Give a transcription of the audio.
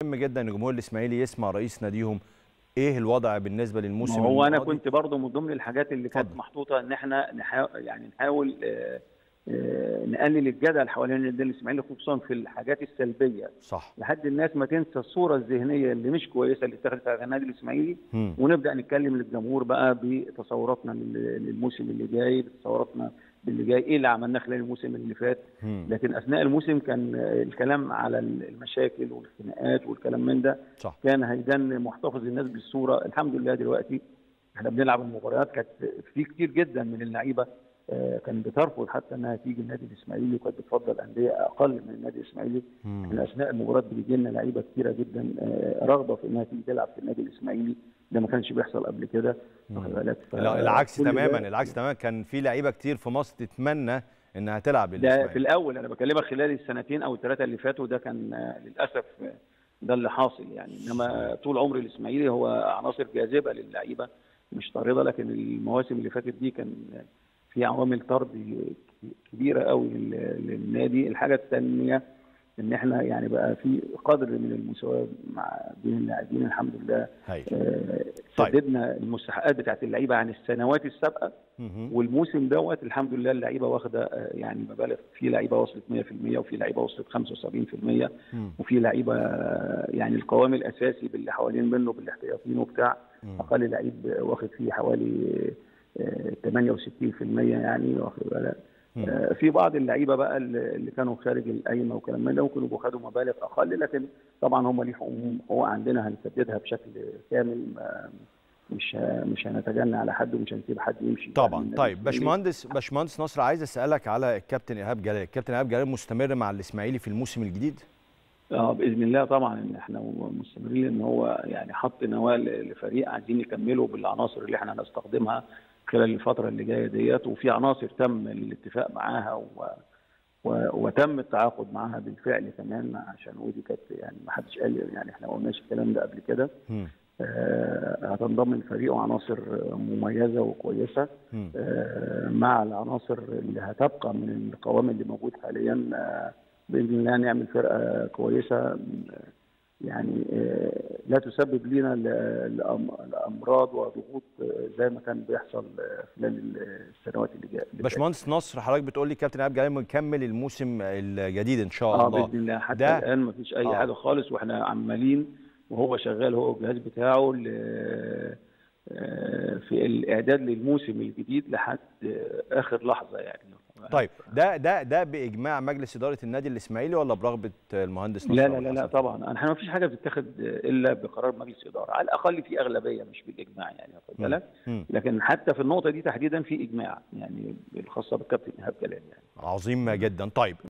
مهم جدا ان جمهور الاسماعيلي يسمع رئيس ناديهم ايه الوضع بالنسبه للموسم ما هو انا الماضي؟ كنت برضه من ضمن الحاجات اللي كانت اتفضل. محطوطه ان احنا نحاول يعني نحاول آه، آه، نقلل الجدل حوالين النادي الاسماعيلي خصوصا في الحاجات السلبيه صح لحد الناس ما تنسى الصوره الذهنيه اللي مش كويسه اللي اتخذت على النادي الاسماعيلي مم. ونبدا نتكلم للجمهور بقى بتصوراتنا لل- للموسم اللي جاي بتصوراتنا باللي جاي ايه اللي عملناه خلال الموسم اللي فات مم. لكن اثناء الموسم كان آه، الكلام على المشاكل والخناقات والكلام من ده صح كان هيدان محتفظ الناس بالصوره الحمد لله دلوقتي احنا بنلعب المباريات كانت في كتير جدا من اللعيبه آه، كان بترفض حتى انها تيجي النادي الاسماعيلي وكانت بتفضل انديه اقل من النادي الاسماعيلي مم. من اثناء المباريات بيجي لنا لعيبه كتيره جدا آه، رغبه في انها تيجي تلعب في النادي الاسماعيلي ده ما كانش بيحصل قبل كده واخد بالك ف- لا العكس كل ده- تماما العكس تماما كان في لعيبه كتير في مصر تتمنى انها تلعب ده في للاسماعيلي الاول انا بكلمك خلال السنتين او الثلاثه اللي فاتوا ده كان آه، للاسف آه، ده اللي حاصل يعني انما طول عمر الاسماعيلي هو عناصر جاذبه للعيبه مش طارده لكن المواسم اللي فاتت دي كان في عوامل طرد كبيره قوي لل- للنادي الحاجه الثانيه ان احنا يعني بقى في قدر من المساواه مع بين اللاعبين الحمد لله هايل آه، طيب. سددنا المستحقات بتاعت اللعيبه عن السنوات السابقه مهم. والموسم دوت الحمد لله اللعيبه واخده آه، يعني مبالغ في لعيبه وصلت 100% وفي لعيبه وصلت 75% مم. وفي لعيبه آه، يعني القوام الاساسي باللي حوالين منه بالاحتياطيين وبتاع مم. اقل لعيب واخد فيه حوالي آه، 68% يعني واخد بالك مم. آه، في بعض اللعيبه بقى اللي اللي كانوا خارج القايمه وكلام من ده ممكن يبقوا خدوا مبالغ اقل لكن طبعا هم ليهم حقوق عندنا هنسددها بشكل كامل ما- مش ه- مش هنتجنى على حد ومش هنسيب حد يمشي يعني طبعا من طيب الإسماعيلي. باشمهندس باشمهندس نصر عايز اسالك على الكابتن ايهاب جلال الكابتن ايهاب جلال مستمر مع الاسماعيلي في الموسم الجديد اه باذن الله طبعا ان احنا مستمرين ان هو يعني حط نواه ل- لفريق عايزين نكمله بالعناصر اللي احنا هنستخدمها خلال الفتره اللي جايه ديت وفي عناصر تم الاتفاق معاها و و وتم التعاقد معاها بالفعل كمان عشان ودي كانت يعني ما حدش قال يعني احنا ما قلناش الكلام ده قبل كده مم. آه، هتنضم الفريق وعناصر مميزه وكويسه مم. آه، مع العناصر اللي هتبقى من القوام اللي موجود حاليا آه، باذن الله نعمل فرقه كويسه آه، يعني آه، لا تسبب لنا ل- لأم- لامراض وضغوط آه، زي ما كان بيحصل آه، خلال السنوات اللي جايه اللي فاتت. باشمهندس نصر حضرتك بتقول لي كابتن ايهاب جلال مكمل الموسم الجديد ان شاء اه الله باذن الله حتى ده- الان ما فيش اي آه. حاجه خالص واحنا عمالين وهو شغال هو والجهاز بتاعه ل- آه، في الاعداد للموسم الجديد لحد آه، اخر لحظه يعني طيب ده ده ده باجماع مجلس اداره النادي الاسماعيلي ولا برغبه المهندس نصر لا أبو لا لا لا الحسن؟ طبعا احنا ما فيش حاجه بتتاخد الا بقرار مجلس اداره على الاقل في اغلبيه مش بالاجماع يعني واخد مم. بالك مم. لكن حتى في النقطه دي تحديدا في اجماع يعني الخاصه بالكابتن ايهاب جلال يعني عظيم جدا طيب